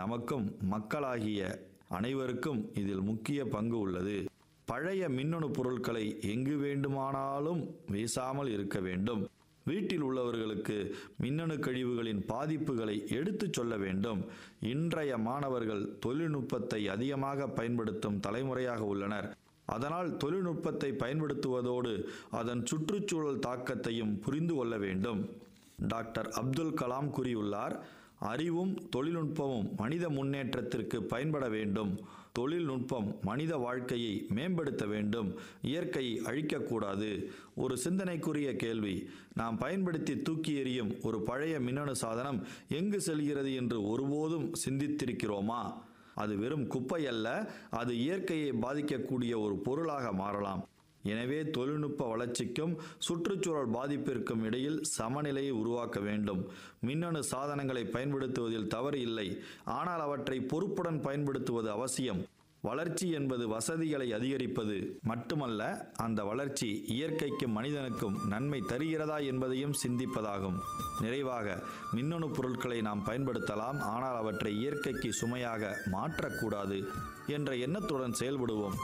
நமக்கும் மக்களாகிய அனைவருக்கும் இதில் முக்கிய பங்கு உள்ளது பழைய மின்னணு பொருட்களை எங்கு வேண்டுமானாலும் வீசாமல் இருக்க வேண்டும் வீட்டில் உள்ளவர்களுக்கு மின்னணு கழிவுகளின் பாதிப்புகளை எடுத்துச் சொல்ல வேண்டும் இன்றைய மாணவர்கள் தொழில்நுட்பத்தை அதிகமாக பயன்படுத்தும் தலைமுறையாக உள்ளனர் அதனால் தொழில்நுட்பத்தை பயன்படுத்துவதோடு அதன் சுற்றுச்சூழல் தாக்கத்தையும் புரிந்து கொள்ள வேண்டும் டாக்டர் அப்துல் கலாம் கூறியுள்ளார் அறிவும் தொழில்நுட்பமும் மனித முன்னேற்றத்திற்கு பயன்பட வேண்டும் தொழில்நுட்பம் மனித வாழ்க்கையை மேம்படுத்த வேண்டும் இயற்கையை அழிக்கக்கூடாது ஒரு சிந்தனைக்குரிய கேள்வி நாம் பயன்படுத்தி தூக்கி எறியும் ஒரு பழைய மின்னணு சாதனம் எங்கு செல்கிறது என்று ஒருபோதும் சிந்தித்திருக்கிறோமா அது வெறும் குப்பை அல்ல அது இயற்கையை பாதிக்கக்கூடிய ஒரு பொருளாக மாறலாம் எனவே தொழில்நுட்ப வளர்ச்சிக்கும் சுற்றுச்சூழல் பாதிப்பிற்கும் இடையில் சமநிலையை உருவாக்க வேண்டும் மின்னணு சாதனங்களை பயன்படுத்துவதில் தவறு இல்லை ஆனால் அவற்றை பொறுப்புடன் பயன்படுத்துவது அவசியம் வளர்ச்சி என்பது வசதிகளை அதிகரிப்பது மட்டுமல்ல அந்த வளர்ச்சி இயற்கைக்கும் மனிதனுக்கும் நன்மை தருகிறதா என்பதையும் சிந்திப்பதாகும் நிறைவாக மின்னணு பொருட்களை நாம் பயன்படுத்தலாம் ஆனால் அவற்றை இயற்கைக்கு சுமையாக மாற்றக்கூடாது என்ற எண்ணத்துடன் செயல்படுவோம்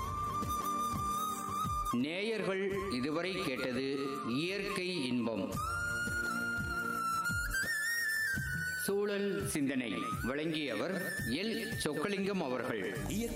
நேயர்கள் இதுவரை கேட்டது இயற்கை இன்பம் சூழல் சிந்தனை வழங்கியவர் எல் சொக்கலிங்கம் அவர்கள்